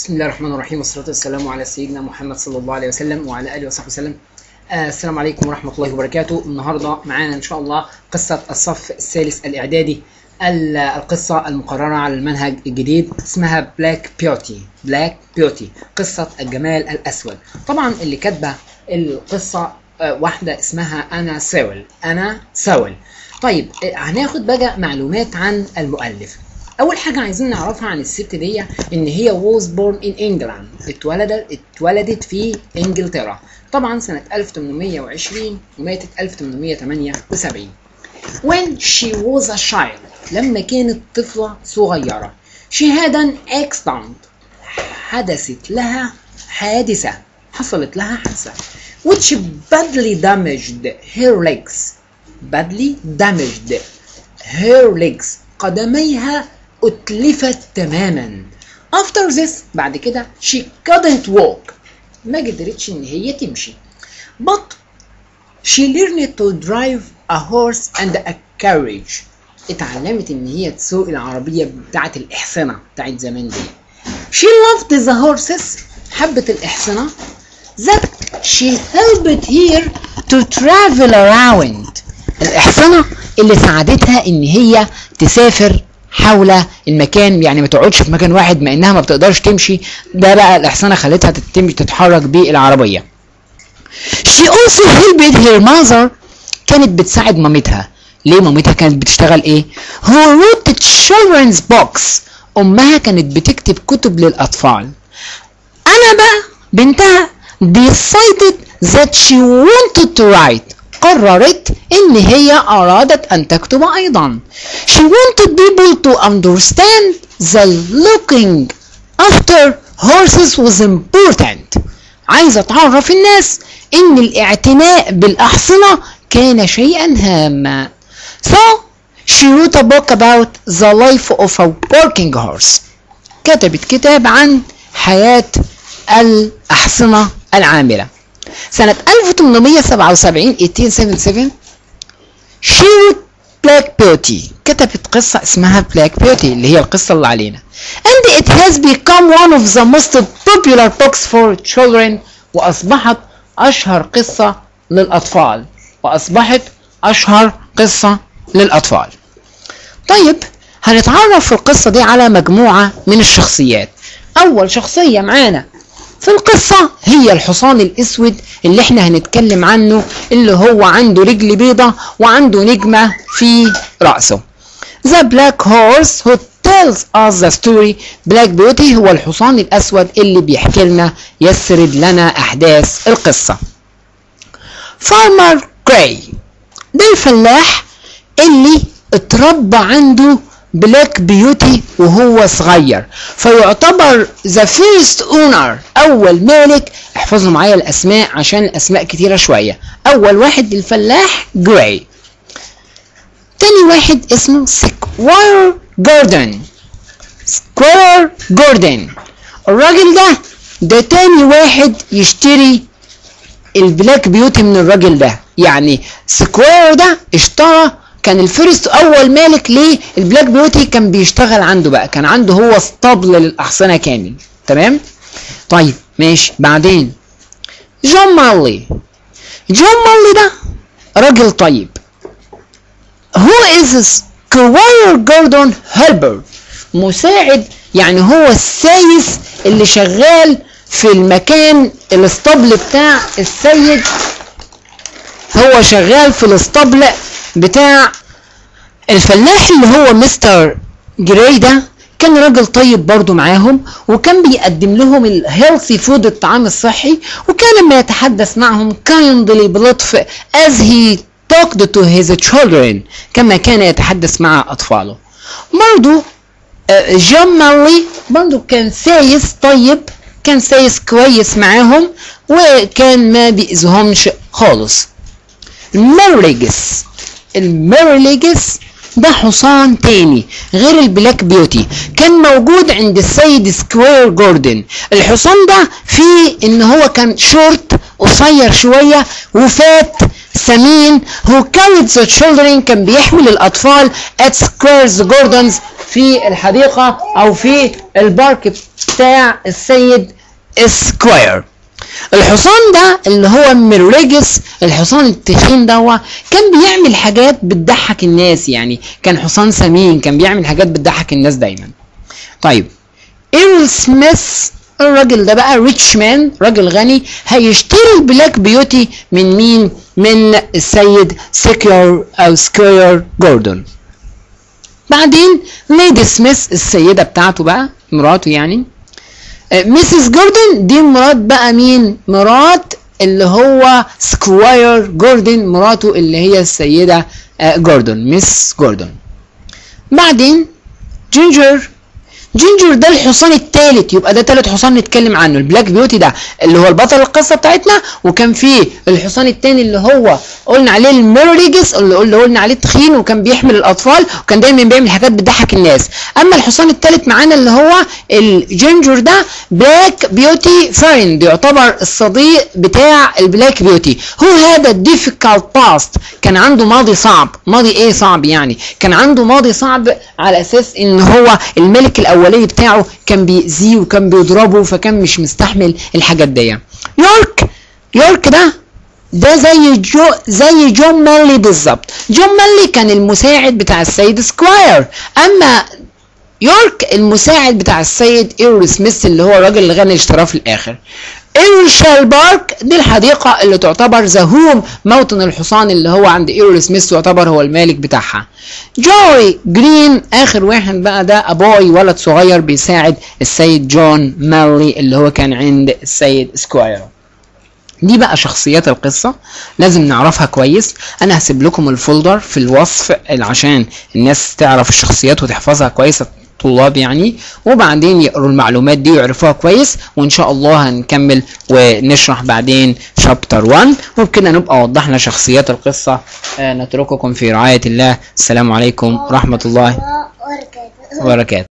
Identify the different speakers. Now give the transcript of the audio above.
Speaker 1: بسم الله الرحمن الرحيم والصلاة والسلام على سيدنا محمد صلى الله عليه وسلم وعلى آله وصحبه وسلم آه السلام عليكم ورحمة الله وبركاته النهاردة معانا إن شاء الله قصة الصف الثالث الإعدادي ال- القصة المقررة على المنهج الجديد اسمها بلاك بيوتي بلاك بيوتي قصة الجمال الأسود طبعا اللي كاتبة القصة آه، واحدة اسمها أنا ساول أنا ساول طيب آه، هناخد بقى معلومات عن المؤلف اول حاجه عايزين نعرفها عن الست دي ان هي was born in England اتولدت اتولدت في انجلترا طبعا سنه 1820 وماتت 1878 when she was a child لما كانت طفله صغيره she had an accident حدثت لها حادثه حصلت لها حادثه which badly damaged her legs badly damaged her legs قدميها أتلفت تماما after this بعد كده she couldn't walk ما قدرتش إن هي تمشي but she learned to drive a horse and a carriage اتعلمت إن هي تسوق العربية بتاعت الإحصنة بتاعت زمان دي she loved the horses حبت الإحصنة that she helped here to travel around الإحصنة اللي ساعدتها إن هي تسافر حول المكان يعني ما تقعدش في مكان واحد ما إنها ما بتقدرش تمشي ده بقى الإحصنة خلتها تتم تتحرك بالعربية She also helped her mother كانت بتساعد مامتها ليه مامتها كانت بتشتغل ايه who wrote children's books امها كانت بتكتب كتب للاطفال انا بقى بنتها decided that she wanted to write قررت ان هي ارادت ان تكتب ايضا she wanted people to understand the looking after horses was important عايزة تعرف الناس ان الاعتناء بالاحصنة كان شيئا هاما so she wrote a book about the life of a working horse كتبت كتاب عن حياة الأحصنة العاملة سنة 1877 1877 she wrote Black Beauty كتبت قصة اسمها Black Beauty اللي هي القصة اللي علينا and it has become one of the most popular books for children وأصبحت أشهر قصة للأطفال وأصبحت أشهر قصة للأطفال طيب هنتعرف في القصة دي على مجموعة من الشخصيات أول شخصية معانا في القصة هي الحصان الأسود اللي احنا هنتكلم عنه اللي هو عنده رجل بيضة وعنده نجمة في رأسه The Black Horse who tells us the story Black Beauty هو الحصان الأسود اللي بيحكي لنا يسرد لنا أحداث القصة Farmer Gray ده الفلاح اللي اتربى عنده بلاك بيوتي وهو صغير فيعتبر ذا فيرست اونر اول مالك احفظوا معايا الاسماء عشان الاسماء كتيره شويه اول واحد الفلاح جراي تاني واحد اسمه سكوير جوردن سكوير جوردن الراجل ده ده تاني واحد يشتري البلاك بيوتي من الراجل ده يعني سكوير ده اشترى كان الفيرست اول مالك ليه البلاك بيوتي كان بيشتغل عنده بقى كان عنده هو اسطبل للاحصنه كامل تمام طيب ماشي بعدين جون مالي جون مالي ده راجل طيب هو از سكوير جوردون هيلبر مساعد يعني هو السايس اللي شغال في المكان الاسطبل بتاع السيد هو شغال في الاسطبل بتاع الفلاح اللي هو مستر جراي ده كان راجل طيب برضو معاهم وكان بيقدم لهم الهيلثي فود الطعام الصحي وكان لما يتحدث معهم كايندلي بلطف as he talked to his children كما كان يتحدث مع أطفاله برضو آه، جون مالي برضو كان سايس طيب كان سايس كويس معاهم وكان ما بيأذيهمش خالص الميرليجس الميرليجس ده حصان تاني غير البلاك بيوتي كان موجود عند السيد سكوير جوردن الحصان ده فيه ان هو كان شورت قصير شوية وفات سمين هو carried the children كان بيحمل الاطفال at سكويرز جوردنز في الحديقة او في البارك بتاع السيد سكوير الحصان ده اللي هو ميريجس الحصان التخين ده كان بيعمل حاجات بتضحك الناس يعني كان حصان سمين كان بيعمل حاجات بتضحك الناس دايما طيب ايرل سميث الراجل ده بقى ريتش مان راجل غني هيشتري البلاك بيوتي من مين من السيد سكيور او سكوير جوردون بعدين ليدي سميث السيده بتاعته بقى مراته يعني ميسيس جوردن دي مرات بقى مين مرات اللي هو سكواير جوردن مراته اللي هي السيده جوردن ميس جوردن بعدين جينجر جينجر ده الحصان الثالث يبقى ده ثالث حصان نتكلم عنه البلاك بيوتي ده اللي هو البطل القصه بتاعتنا وكان فيه الحصان الثاني اللي هو قلنا عليه الميريجس اللي قلنا عليه تخين وكان بيحمل الاطفال وكان دايما بيعمل حاجات بتضحك الناس اما الحصان الثالث معانا اللي هو الجينجر ده بلاك بيوتي فريند يعتبر الصديق بتاع البلاك بيوتي هو هذا difficult باست كان عنده ماضي صعب ماضي ايه صعب يعني كان عنده ماضي صعب على اساس ان هو الملك الاول الاولاني بتاعه كان بيأذيه وكان بيضربه فكان مش مستحمل الحاجات دي يورك يورك ده ده زي جو زي جون مالي بالظبط جون مالي كان المساعد بتاع السيد سكواير اما يورك المساعد بتاع السيد ايرو سميث اللي هو الراجل اللي غني اشتراه في الاخر ايرشال بارك دي الحديقة اللي تعتبر زهوم موطن الحصان اللي هو عند ايرل سميث يعتبر هو المالك بتاعها جوي جرين اخر واحد بقى ده ابوي ولد صغير بيساعد السيد جون مارلي اللي هو كان عند السيد سكواير دي بقى شخصيات القصة لازم نعرفها كويس انا هسيب لكم الفولدر في الوصف عشان الناس تعرف الشخصيات وتحفظها كويس طلاب يعني وبعدين يقروا المعلومات دي ويعرفوها كويس وان شاء الله هنكمل ونشرح بعدين شابتر 1 وبكده نبقى وضحنا شخصيات القصة نترككم في رعاية الله السلام عليكم ورحمة الله وبركاته